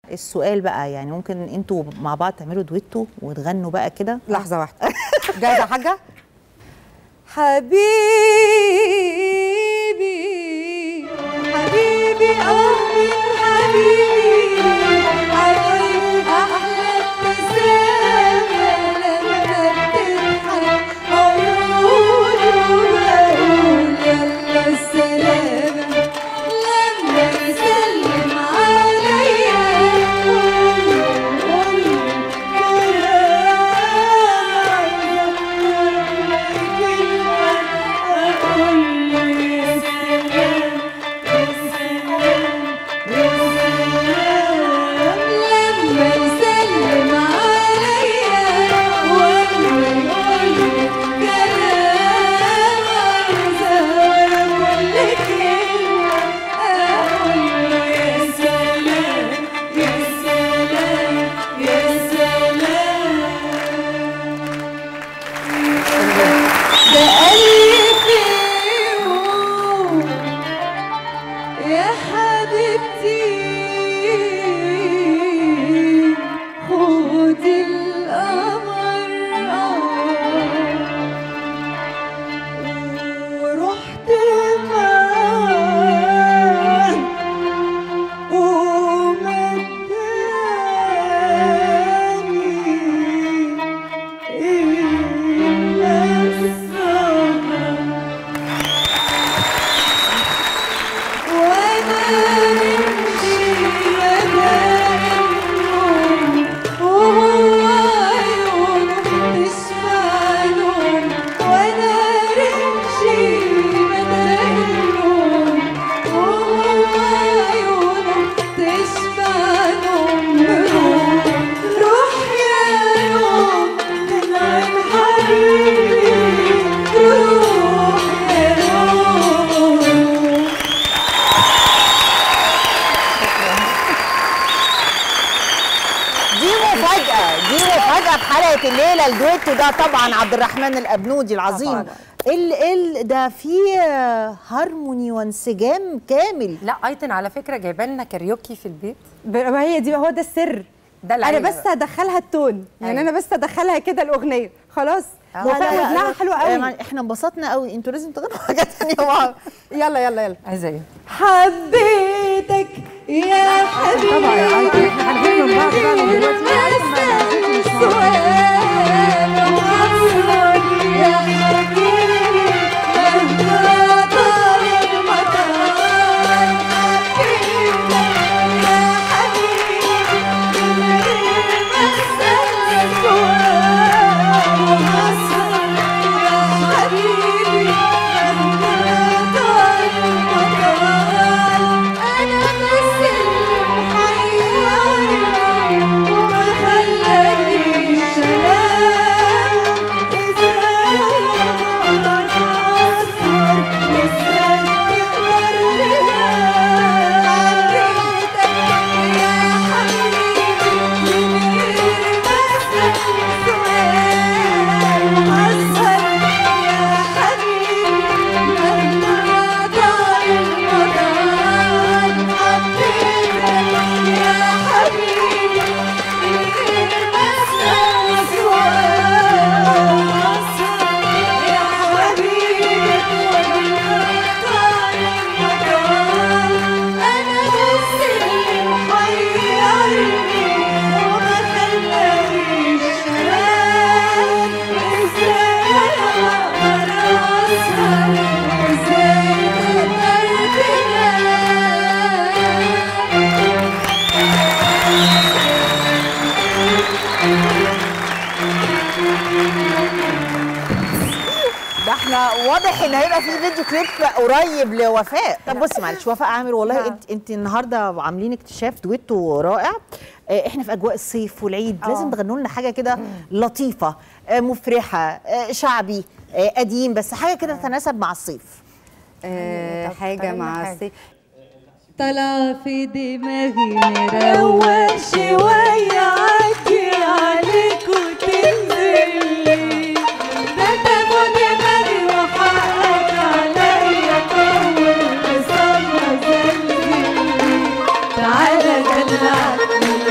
السؤال بقى يعني ممكن انتوا مع بعض تعملوا دويتو وتغنوا بقى كده لحظه واحده جاهزه يا حاجه حبيبي حبيبي قلبي حبيبي عليك أحلى ابتسامة لما بتضحك عيونه بقول يلا السلامة لما يسلم عليا قول لما يسلم عليا وأنا يقول كلام عايزة كل كلمة أقول يا سلام يا سلام يا سلام ده قلبي فيهم يا حبيبتي خدي القمر ورحت معاه ومداني إلا السهر وانا نمشي مداينهم وهو عيونه تشفع لهم وانا نمشي مداينهم وهو عيونه تشفع لهم روح روح يا روح تنعم حبيبي روح يا روح دي مفاجأة دي مفاجأة في حلقة الليلة الدويتو ده طبعا عبد الرحمن الأبنودي العظيم ال ال ده فيه هارموني وانسجام كامل لا ايتن على فكره جايبه لنا كاريوكي في البيت ب- ما هي دي هو ده السر ده انا العيلة بس بقى. هدخلها التون يعني أيوة. انا بس هدخلها كده الاغنيه خلاص لا، وفاء لا، ودنها لا، حلوه آه، قوي ما احنا انبسطنا قوي انتوا لازم تغنوا حاجة تانية مع يلا يلا يلا عايزه ايه حبيتك يا حبيبي طبعا يا ايتن احنا هنغني من بعض بقى من دلوقتي يا ايتن ما أنا نسيت مش معاك. يا حبيبي مهما طال المطار حبيبك يا حبيبي من غير ما أسأل سؤال وأسأل يا حبيبي مهما طال المطار أنا بس اللي محيرني وما خلانيش أنام إزاي أقدر أصبر وإزاي تقدر تنام حبيتك يا حبيبي من غير ما أسأل سؤال وأسأل يا حبيبي مهما طال المطار حبيتك يا حبيبي من غير ما أسأل سؤال وأسأل يا حبيبي مهما طال المطار أنا بس اللي محيرني وما خلانيش أنام إزاي أقدر أسهر وإزاي تقدر تنام ده احنا واضح ان هيبقى في فيديو كليب قريب لوفاء طب بصي معلش وفاء عامر والله انت انت النهارده عاملين اكتشاف دويتو رائع آه، احنا في اجواء الصيف والعيد لازم تغنوا لنا حاجه كده لطيفه آه، مفرحه آه، شعبي آه، قديم بس حاجه كده تتناسب مع الصيف آه حاجه مع السي طلع في دماغي مروق شوية عدي عليك وتنزل لي ده تاخد دماغي وحقك عليا طول بصمة زلزل تعالى دلعني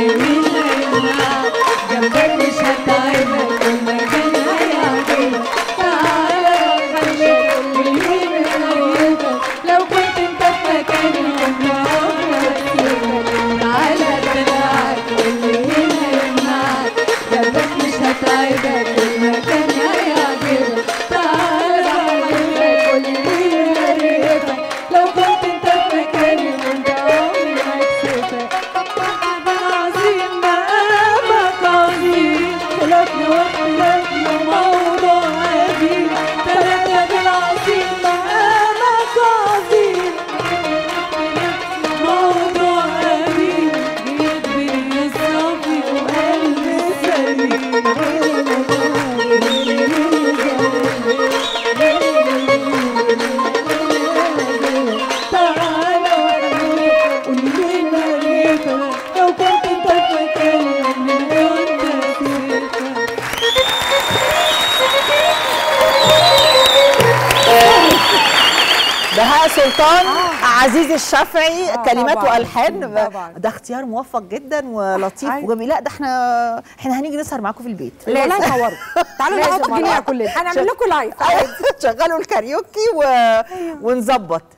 بهاء سلطان عزيز الشافعي آه، كلمات طبعاً. والحان طبعاً. ده اختيار موفق جدا ولطيف أيوة. وجميل لا ده احنا احنا هنيجي نسهر معاكم في البيت والله صوروا تعالوا لازم نحط والله. جنيه كلنا هنعمل لكم لايف شغلوا الكاريوكي و... ونظبط